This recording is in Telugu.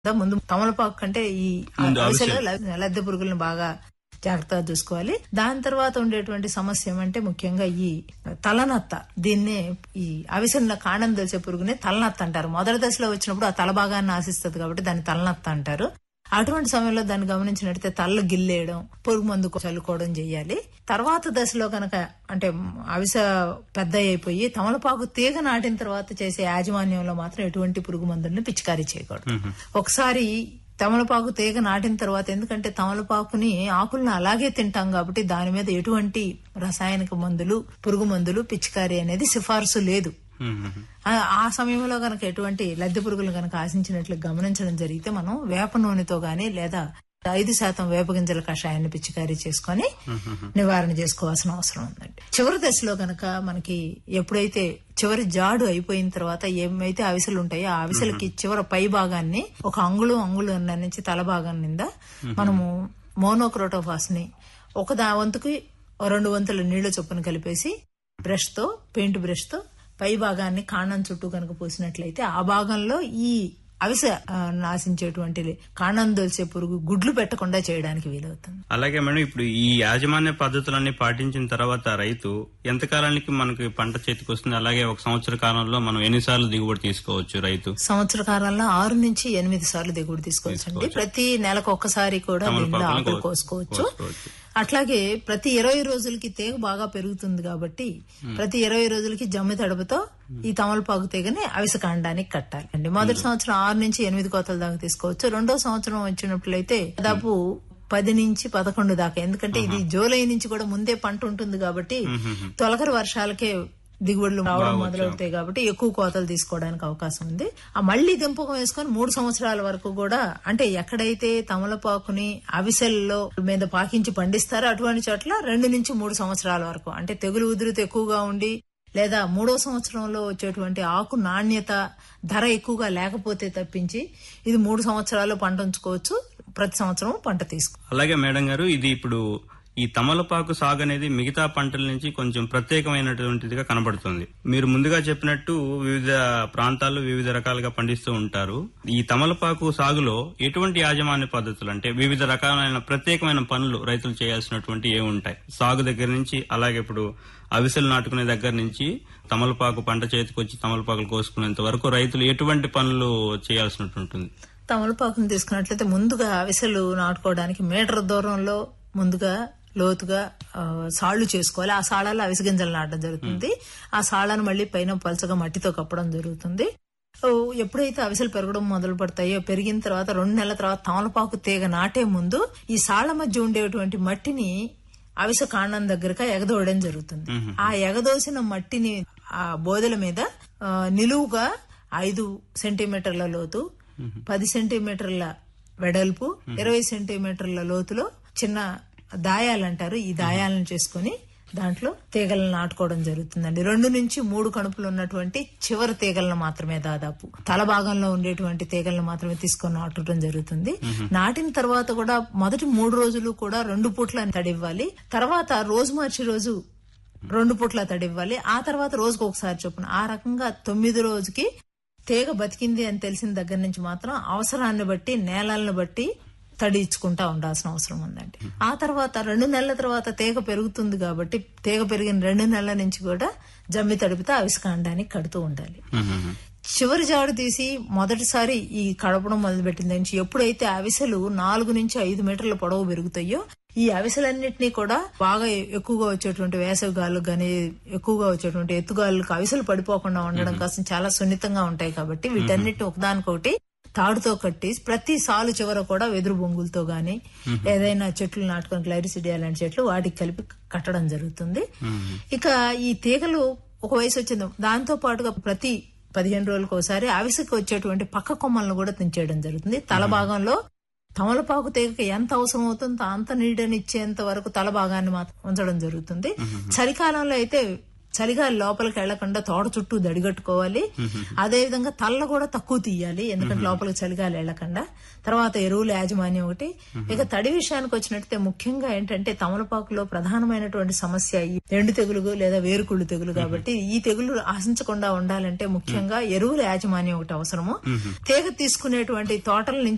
దా ముందు తమలపాకు కంటే ఈ ముందు అవిసెలో అవిసె. లద్దె- లద్దె పురుగులను బాగా జాగ్రత్తగా చూసుకోవాలి దాని తర్వాత ఉండేటువంటి సమస్య ఏమంటే ముఖ్యంగా ఈ తలనత్త దీన్నే ఈ అవిసెల కాండం తెలిసే పురుగునే తలనత్త అంటారు మొదటి దశలో వచ్చినప్పుడు ఆ తల భాగాన్ని ఆశిస్తుంది కాబట్టి దాన్ని తలనత్త అంటారు అటువంటి సమయంలో దాన్ని గమనించినట్టయితే తల్ల గిల్లేయడం పురుగు మందు చల్లుకోవడం చేయాలి తర్వాత దశలో కనుక అంటే అవిస పెద్ద అయిపోయి తమలపాకు తీగ నాటిన తర్వాత చేసే యాజమాన్యంలో మాత్రం ఎటువంటి పురుగు మందులను పిచికారీ చేయకూడదు ఒకసారి తమలపాకు తీగ నాటిన తర్వాత ఎందుకంటే తమలపాకుని ఆకులను అలాగే తింటాం కాబట్టి దాని మీద ఎటువంటి రసాయనిక మందులు పురుగు మందులు పిచికారీ అనేది సిఫార్సు లేదు ఆ ఆ సమయంలో గనక ఎటువంటి లద్దె పురుగులు గనక ఆశించినట్లు గమనించడం జరిగితే మనం వేప నూనెతో గాని లేదా ఐదు శాతం వేప గింజల కషాయాన్ని పిచికారీ చేసుకొని నివారణ చేసుకోవాల్సిన అవసరం ఉందండి చివరి దశలో గనక మనకి ఎప్పుడైతే చివరి జాడు అయిపోయిన తర్వాత ఏమైతే అవిసెలు ఉంటాయో ఆ అవిసెలకి చివరి పై భాగాన్ని ఒక అంగుళం అంగుళం నుంచి తల భాగం నింద మనము మోనోక్రోటోఫాస్ ని ఒక దా వంతుకి రెండు వంతుల నీళ్ల చొప్పున కలిపేసి బ్రష్ తో పెయింట్ బ్రష్ తో పై భాగాన్ని కాండం చుట్టూ కనుక పోసినట్లయితే ఆ భాగంలో ఈ అవిసె ఆ, నాశించేటువంటి కాండం దొలిసే పురుగు గుడ్లు పెట్టకుండా చేయడానికి వీలవుతుంది అలాగే మేడం ఇప్పుడు ఈ యాజమాన్య పద్ధతులన్నీ పాటించిన తర్వాత రైతు ఎంతకాలానికి మనకి పంట చేతికి వస్తుంది అలాగే ఒక సంవత్సర కాలంలో మనం ఎన్నిసార్లు దిగుబడి తీసుకోవచ్చు రైతు సంవత్సర కాలంలో ఆరు నుంచి ఎనిమిది సార్లు దిగుబడి తీసుకోవచ్చండి ప్రతి నెలకు ఒక్కసారి కూడా దీనిలో తమలపాకులను ఆకులు కో- కోసుకోవచ్చు కోసుకోవచ్చు. అట్లాగే ప్రతి ఇరవై రోజులకి తీగ బాగా పెరుగుతుంది కాబట్టి ప్రతి ఇరవై రోజులకి జమ్మి తడుపుతో ఈ తమలపాకు తీగని అవిసె కాండానికి కట్టాలి అండి మొదటి సంవత్సరం ఆరు నుంచి ఎనిమిది కోతల దాకా తీసుకోవచ్చు రెండో సంవత్సరం వచ్చినట్లయితే దాదాపు పది నుంచి పదకొండు దాకా ఎందుకంటే ఇది జూలై నుంచి కూడా ముందే పంట ఉంటుంది కాబట్టి తొలకరి వర్షాలకే దిగుబడులు రావడం మొదలవుతాయి కాబట్టి ఎక్కువ కోతలు తీసుకోవడానికి అవకాశం ఉంది ఆ మళ్లీ దింపకం వేసుకొని మూడు సంవత్సరాల వరకు కూడా అంటే ఎక్కడైతే తమలపాకుని అవిసెల్లో మీద పాకించి పండిస్తారో అటువంటి చోట్ల రెండు నుంచి మూడు సంవత్సరాల వరకు అంటే తెగులు ఉధృతి ఎక్కువగా ఉండి లేదా మూడో సంవత్సరంలో వచ్చేటువంటి ఆకు నాణ్యత ధర ఎక్కువగా లేకపోతే తప్పించి ఇది మూడు సంవత్సరాలు పంట ఉంచుకోవచ్చు ప్రతి సంవత్సరం పంట తీసుకో అలాగే మేడం గారు ఇది ఇప్పుడు ఈ తమలపాకు సాగు అనేది మిగతా పంటల నుంచి కొంచెం ప్రత్యేకమైనటువంటిదిగా కనబడుతుంది మీరు ముందుగా చెప్పినట్టు వివిధ ప్రాంతాల్లో వివిధ రకాలుగా పండిస్తూ ఉంటారు ఈ తమలపాకు సాగులో ఎటువంటి యాజమాన్య పద్ధతులు అంటే వివిధ రకాలైన ప్రత్యేకమైన పనులు రైతులు చేయాల్సినటువంటి ఏ ఉంటాయి సాగు దగ్గర నుంచి అలాగే ఇప్పుడు అవిసెలు నాటుకునే దగ్గర నుంచి తమలపాకు పంట చేతికొచ్చి తమలపాకులు కోసుకునేంత వరకు రైతులు ఎటువంటి పనులు చేయాల్సినట్టు ఉంటుంది తమలపాకును తీసుకున్నట్లయితే ముందుగా అవిసెలు నాటుకోవడానికి మీటర్ దూరంలో ముందుగా లోతుగా ఆ, సాళ్లు చేసుకోవాలి ఆ సాళ్లలో అవిసె గింజలు నాటడం జరుగుతుంది ఆ సాళ్లను మళ్ళీ పైన పలచగా మట్టితో కప్పడం జరుగుతుంది ఓ, ఎప్పుడైతే అవిసెలు పెరగడం మొదలు పడతాయో పెరిగిన తర్వాత రెండు నెలల తర్వాత తమలపాకు తీగ నాటే ముందు ఈ సాళ్ల మధ్య ఉండేటువంటి మట్టిని అవిసె కాండం దగ్గరగా ఎగదోయడం జరుగుతుంది ఆ ఎగదోసిన మట్టిని ఆ బోదెల మీద ఆ, నిలువుగా ఐదు సెంటీమీటర్ల లోతు పది సెంటీమీటర్ల వెడల్పు ఇరవై సెంటీమీటర్ల లోతులో చిన్న దాయాలు అంటారు ఈ దాయాలను చేసుకుని దాంట్లో తీగలను నాటుకోవడం జరుగుతుందండి రెండు నుంచి మూడు కణుపులు ఉన్నటువంటి చివరి తీగలను మాత్రమే దాదాపు తల భాగంలో ఉండేటువంటి తీగలను మాత్రమే తీసుకొని నాటడం జరుగుతుంది నాటిన తర్వాత కూడా మొదటి మూడు రోజులు కూడా రెండు పూట్ల తడివ్వాలి తర్వాత రోజు మార్చి రోజు రెండు పూట్ల తడివ్వాలి ఆ తర్వాత రోజుకు ఒకసారి చొప్పున ఆ రకంగా తొమ్మిది రోజుకి తీగ బతికింది అని తెలిసిన దగ్గర నుంచి మాత్రం అవసరాన్ని బట్టి నేలలను బట్టి తడి ఇచ్చుకుంటా ఉండాల్సిన అవసరం ఉందండి ఆ తర్వాత రెండు నెలల తర్వాత తీగ పెరుగుతుంది కాబట్టి తీగ పెరిగిన రెండు నెలల నుంచి కూడా జమ్మి తడిపితే అవిసకాండానికి కడుతూ ఉండాలి చివరి జాడు తీసి మొదటిసారి ఈ కడపడం మొదలుపెట్టిన నుంచి ఎప్పుడైతే అవిసెలు నాలుగు నుంచి ఐదు మీటర్ల పొడవు పెరుగుతాయో ఈ అవిసెలన్నింటినీ కూడా బాగా ఎక్కువగా వచ్చేటువంటి వేసవి గాలు గాని ఎక్కువగా వచ్చేటువంటి ఎత్తుగాలులకు అవిసెలు పడిపోకుండా ఉండడం కోసం చాలా సున్నితంగా ఉంటాయి కాబట్టి వీటన్నిటిని ఒకదానికొకటి తాడుతో కట్టి ప్రతి సాలు చివర కూడా వెదురు బొంగులతో గాని ఏదైనా చెట్లు నాటుకొని క్లైరిసిడియా లాంటి చెట్లు వాటికి కలిపి కట్టడం జరుగుతుంది ఇక ఈ తీగలు ఒక వయసు వచ్చింది దాంతో పాటుగా ప్రతి పదిహేను రోజులకు ఒకసారి అవిసెకి వచ్చేటువంటి పక్క కొమ్మలను కూడా తెంచేయడం జరుగుతుంది తల భాగంలో తమలపాకు తీగకి ఎంత అవసరం అవుతుందో అంత నీడని ఇచ్చేంత వరకు తల భాగాన్ని మాత్రం ఉంచడం జరుగుతుంది చలికాలంలో అయితే చలిగాలి లోపలికి వెళ్లకుండా తోట చుట్టూ దడిగట్టుకోవాలి అదే విధంగా తల్ల కూడా తక్కువ తీయాలి ఎందుకంటే లోపలికి చలిగాలి వెళ్లకుండా తర్వాత ఎరువుల యాజమాన్యం ఒకటి ఇక తడి విషయానికి వచ్చినట్టే ముఖ్యంగా ఏంటంటే తమలపాకులో ప్రధానమైనటువంటి సమస్య ఈ ఎండు తెగులు లేదా వేరుకుళ్ళు తెగులు కాబట్టి ఈ తెగులు ఆశించకుండా ఉండాలంటే ముఖ్యంగా ఎరువుల యాజమాన్యం ఒకటి అవసరము తీగ తీసుకునేటువంటి తోటల నుంచి